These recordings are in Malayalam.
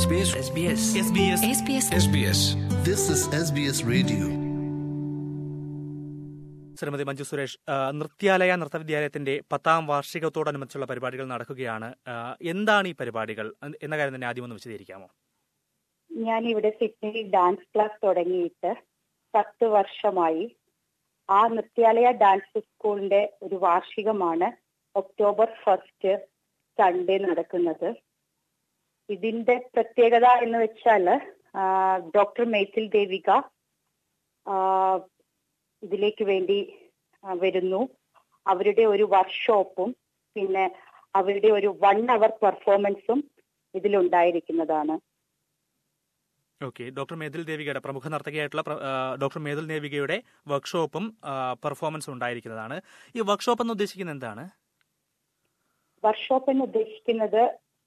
SBS SBS SBS SBS SBS This is SBS Radio. Shrimati Manju Suresh ആ, നൃത്യാലയ നൃത്തവിദ്യാലയത്തിന്റെ പത്താം വാർഷികത്തോടനുബന്ധിച്ചുള്ള പരിപാടികൾ നടക്കുകയാണ് ആ, എന്താണ് ഈ പരിപാടികൾ എന്ന കാര്യം തന്നെ ആദ്യം ഒന്ന് വിശദീകരിക്കാമോ ഞാൻ ഇവിടെ സിഡ്നിയിൽ ഡാൻസ് ക്ലാസ് തുടങ്ങിയിട്ട് പത്ത് വർഷമായി ആ നൃത്യാലയ ഡാൻസ് സ്കൂളിന്റെ ഒരു വാർഷികമാണ് ഒക്ടോബർ ഫസ്റ്റ് സൺഡേ നടക്കുന്നത് ഇതിന്റെ പ്രത്യേകത എന്ന് വെച്ചാൽ ഡോക്ടർ മേത്തിൽ ദേവിക ആ, ഇതിലേക്ക് വേണ്ടി ആ, വരുന്നു അവരുടെ ഒരു വർക്ക്ഷോപ്പും പിന്നെ അവരുടെ ഒരു വൺ അവർ പെർഫോമൻസും ഇതിലുണ്ടായിരിക്കുന്നതാണ് ഓക്കെ ഡോക്ടർ മേതിൽ ദേവികയുടെ പ്രമുഖ നർത്തകിയായിട്ടുള്ള പ്ര- ആ, ഡോക്ടർ മേതിൽ ദേവികയുടെ വർക്ക്ഷോപ്പും ആ, പെർഫോമൻസും ഉണ്ടായിരിക്കുന്നതാണ് ഈ വർക്ക്ഷോപ്പ് എന്ന് ഉദ്ദേശിക്കുന്നത് എന്താണ് വർക്ക്ഷോപ്പ് എന്ന് ഉദ്ദേശിക്കുന്നത്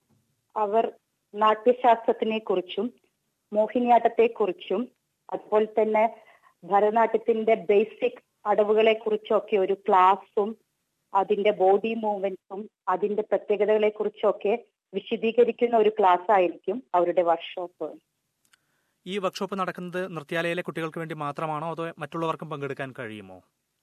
അവർ നാട്യശാസ്ത്രത്തിനെ കുറിച്ചും മോഹിനിയാട്ടത്തെ കുറിച്ചും അതുപോലെ തന്നെ ഭരതനാട്യത്തിന്റെ ബേസിക് അടവുകളെ കുറിച്ചൊക്കെ ഒരു ക്ലാസ്സും അതിന്റെ ബോഡി മൂവ്മെന്റ്സും അതിന്റെ പ്രത്യേകതകളെ കുറിച്ചൊക്കെ വിശദീകരിക്കുന്ന ഒരു ക്ലാസ് ആയിരിക്കും അവരുടെ വർക്ക്ഷോപ്പ് ഈ വർക്ക്ഷോപ്പ് നടക്കുന്നത് നൃത്യാലയയിലെ കുട്ടികൾക്ക് വേണ്ടി മാത്രമാണോ അതോ മറ്റുള്ളവർക്കും പങ്കെടുക്കാൻ കഴിയുമോ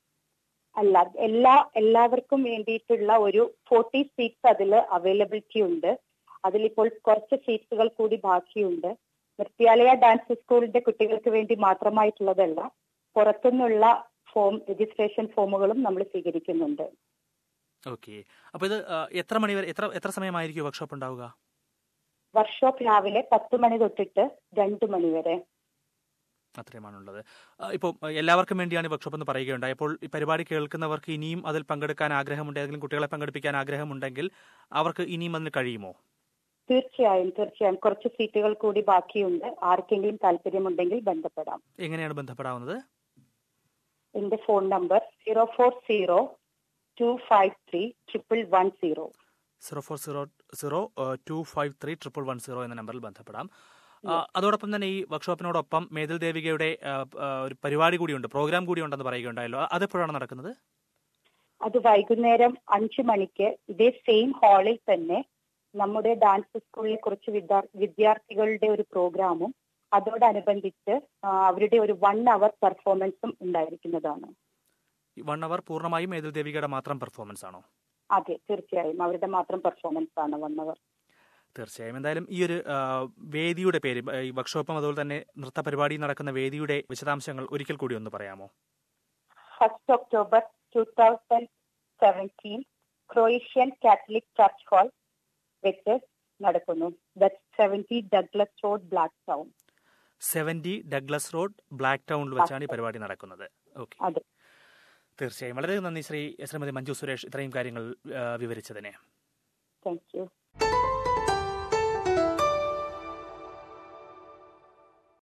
അല്ല എല്ലാ എല്ലാവർക്കും വേണ്ടിയിട്ടുള്ള ഒരു ഫോർട്ടി സീറ്റ്സ് അതിൽ അവൈലബിലിറ്റി ഉണ്ട് അതിലിപ്പോൾ കുറച്ച് സീറ്റ്സുകൾ കൂടി ബാക്കിയുണ്ട് നൃത്യാലയ ഡാൻസ് സ്കൂളിന്റെ കുട്ടികൾക്ക് വേണ്ടി മാത്രമായിട്ടുള്ളതല്ല പുറത്തുനിന്നുള്ള ഫോം രജിസ്ട്രേഷൻ ഫോമുകളും നമ്മൾ സ്വീകരിക്കുന്നുണ്ട് ഓക്കെ അപ്പൊ ഇത് ആ, എത്ര മണി വരെ എത്ര എത്ര സമയമായിരിക്കും വർക്ക്ഷോപ്പ് ഉണ്ടാവുക വർക്ക്ഷോപ്പ് രാവിലെ പത്ത് മണി തൊട്ടിട്ട് രണ്ട് മണി വരെ അത്രയുമാണുള്ളത് ആ, ഇപ്പോൾ ആ, എല്ലാവർക്കും വേണ്ടിയാണ് ഈ വർക്ക്ഷോപ്പ് എന്ന് പറയുകയുണ്ടായി അപ്പോൾ ഈ പരിപാടി കേൾക്കുന്നവർക്ക് ഇനിയും അതിൽ പങ്കെടുക്കാൻ ആഗ്രഹമുണ്ട് ഏതെങ്കിലും കുട്ടികളെ പങ്കെടുപ്പിക്കാൻ ആഗ്രഹമുണ്ടെങ്കിൽ അവർക്ക് ഇനിയും അതിന് കഴിയുമോ തീർച്ചയായും തീർച്ചയായും കുറച്ച് സീറ്റുകൾ കൂടി ബാക്കിയുണ്ട് ആർക്കെങ്കിലും താല്പര്യമുണ്ടെങ്കിൽ ബന്ധപ്പെടാം എങ്ങനെയാണ് ബന്ധപ്പെടാവുന്നത് എന്റെ phone number zero four zero two five three triple one zero zero four zero zero two five three triple one zero എന്ന നമ്പറിൽ ബന്ധപ്പെടാം ആ, അതോടൊപ്പം തന്നെ ഈ വർക്ക്ഷോപ്പിനോടൊപ്പം മേതിൽ ദേവികയുടെ ആ, ആ, ഒരു പരിപാടി കൂടിയുണ്ട് പ്രോഗ്രാം കൂടി ഉണ്ടെന്ന് പറയുകയുണ്ടായല്ലോ അതെപ്പോഴാണ് നടക്കുന്നത് അത് വൈകുന്നേരം അഞ്ചു മണിക്ക് ഇതേ സെയിം ഹാളിൽ തന്നെ നമ്മുടെ ഡാൻസ് സ്കൂളിലെ കുറച്ച് വിദ്യാ- വിദ്യാർത്ഥികളുടെ ഒരു പ്രോഗ്രാമും അതോടനുബന്ധിച്ച് ആ, അവരുടെ ഒരു വൺ അവർ പെർഫോമൻസും ഉണ്ടായിരിക്കുന്നതാണ് വൺ അവർ പൂർണ്ണമായും മേതിൽ ദേവികയുടെ മാത്രം പെർഫോമൻസ് ആണോ അതെ തീർച്ചയായും അവരുടെ മാത്രം പെർഫോമൻസ് ആണ് വൺ അവർ തീർച്ചയായും എന്തായാലും ഈ ഒരു ആ, വേദിയുടെ പേര് ഈ വർക്ക്ഷോപ്പും അതുപോലെ തന്നെ നൃത്ത പരിപാടി നടക്കുന്ന വേദിയുടെ വിശദാംശങ്ങൾ ഒരിക്കൽ കൂടി ഒന്ന് പറയാമോ first October two thousand seventeen Croatian Catholic church hall വെച്ച് നടക്കുന്നു that seventy Douglas Road Blacktown seventy Douglas Road ബ്ലാക്ക് ടൗണിൽ വെച്ചാണ് ഈ പരിപാടി നടക്കുന്നത് ഓക്കെ അതെ തീർച്ചയായും വളരെ നന്ദി ശ്രീ ശ്രീമതി മഞ്ജു സുരേഷ് ഇത്രയും കാര്യങ്ങൾ ആ, വിവരിച്ചതിന് താങ്ക് യു